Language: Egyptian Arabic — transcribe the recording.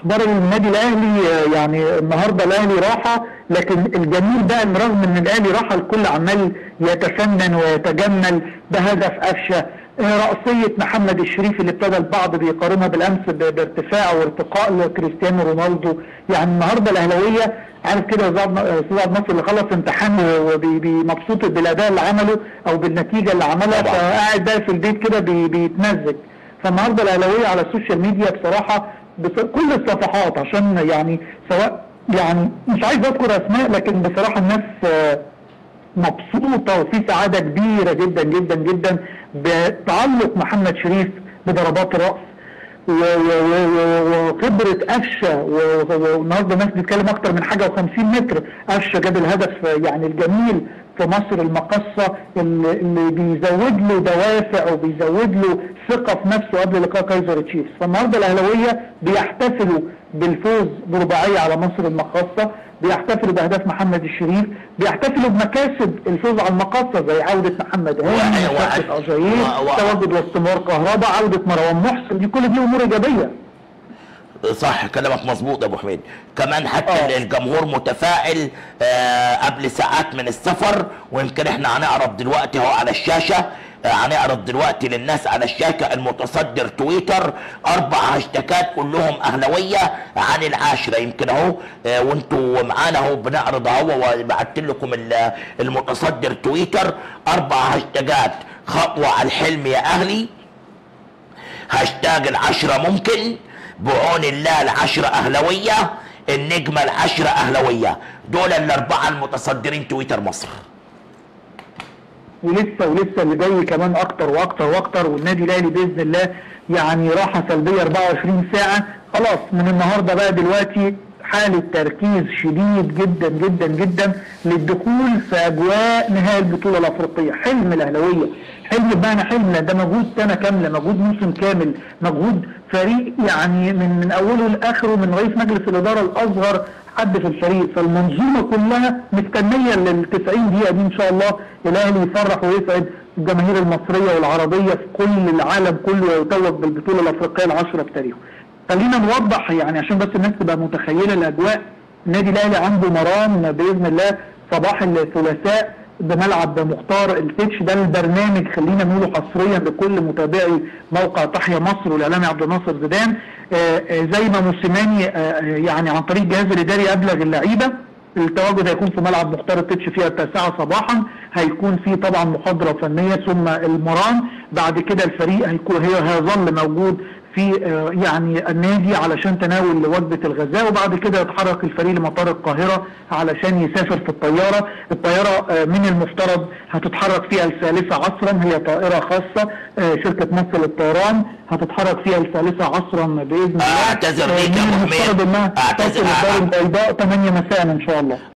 اخبار النادي الاهلي آه، يعني النهارده الاهلي راحه لكن الجميل بقى ان رغم ان الاهلي راحه الكل عمال يتفنن ويتجمل بهدف قفشه آه، رأسية محمد الشريف اللي ابتدى البعض بيقارنها بالامس ب- بارتفاع وارتقاء لكريستيانو رونالدو يعني النهارده الاهلاويه عارف كده يا أستاذ استاذ عبد الناصر اللي خلص امتحان ومبسوط بالاداء اللي عمله او بالنتيجه اللي عملها طبعا. فقاعد بقى في البيت كده بي- بيتمزج فالنهارده الاهلاويه على السوشيال ميديا بصراحه بص- كل الصفحات عشان يعني سواء يعني مش عايز اذكر اسماء لكن بصراحه الناس آه، مبسوطه وفي سعاده كبيره جدا جدا جدا بتعلق محمد شريف بضربات الراس و- و- و- و- وخبره قفشه و- و- والنهارده الناس بتتكلم اكتر من حاجه و50 متر قفشه جاب الهدف يعني الجميل في مصر المقصه اللي اللي بيزود له دوافع وبيزود له ثقه في نفسه قبل لقاء كايزر تشيفز فالنهارده الاهلاويه بيحتفلوا بالفوز برباعيه على مصر المقصه بيحتفلوا باهداف محمد الشريف بيحتفلوا بمكاسب الفوز على المقصه زي عوده محمد هاني و- و- مشاركه اجاييه و- و- تواجد واستمرار كهرباء عوده مروان محسن دي كل دي امور ايجابيه صح كلامك مظبوط يا ابو حميد كمان حتى آه. الجمهور متفائل آه قبل ساعات من السفر ويمكن احنا هنعرض دلوقتي اهو على الشاشه آه، هنعرض دلوقتي للناس على الشاشه المتصدر تويتر اربع هاشتاجات كلهم اهلاويه عن العاشره يمكن اهو آه، وانتوا معانا اهو بنعرض اهو وبعت لكم ال- المتصدر تويتر اربع هاشتاجات خطوه على الحلم يا اهلي هاشتاج العشرة ممكن بعون الله العشرة أهلوية النجمة العشرة أهلوية دول الأربعة المتصدرين تويتر مصر ولسه ولسه اللي جاي كمان اكتر واكتر واكتر والنادي الاهلي باذن الله يعني راحه سلبيه 24 ساعه خلاص من النهارده بقى دلوقتي حاله تركيز شديد جدا جدا جدا للدخول في اجواء نهائي البطوله الافريقيه حلم الاهلاويه حلم بمعنى حلم لأن ده مجهود سنه كامله مجهود موسم كامل مجهود فريق يعني من من اوله لاخره من رئيس مجلس الاداره الاصغر حد في الفريق فالمنظومه كلها مستنيه لل 90 دقيقه دي ان شاء الله الاهلي يفرح ويسعد الجماهير المصريه والعربيه في كل العالم كله ويتوج بالبطوله الافريقيه العشره في تاريخه. خلينا نوضح يعني عشان بس الناس تبقى متخيله الاجواء النادي الاهلي عنده مران باذن الله صباح الثلاثاء بملعب مختار التتش ده البرنامج خلينا نقوله حصريا لكل متابعي موقع تحيا مصر والاعلامي عبد الناصر زيدان آه، آه، زي ما موسيماني آه، آه، يعني عن طريق الجهاز الاداري ابلغ اللعيبه التواجد هيكون في ملعب مختار التتش فيها التاسعة صباحا هيكون في طبعا محاضرة فنية ثم المران بعد كده الفريق هيكون هي هيظل موجود في آه، يعني النادي علشان تناول وجبة الغذاء وبعد كده يتحرك الفريق لمطار القاهرة علشان يسافر في الطيارة الطيارة آه، من المفترض هتتحرك فيها الثالثة عصرا هي طائرة خاصة آه، شركة مصر للطيران هتتحرك فيها الثالثة عصرا بإذن الله أعتذر آه، ليك يا من أبو المفترض حميد. انها أعتذر- تصل الدار البيضاء 8 مساء ان شاء الله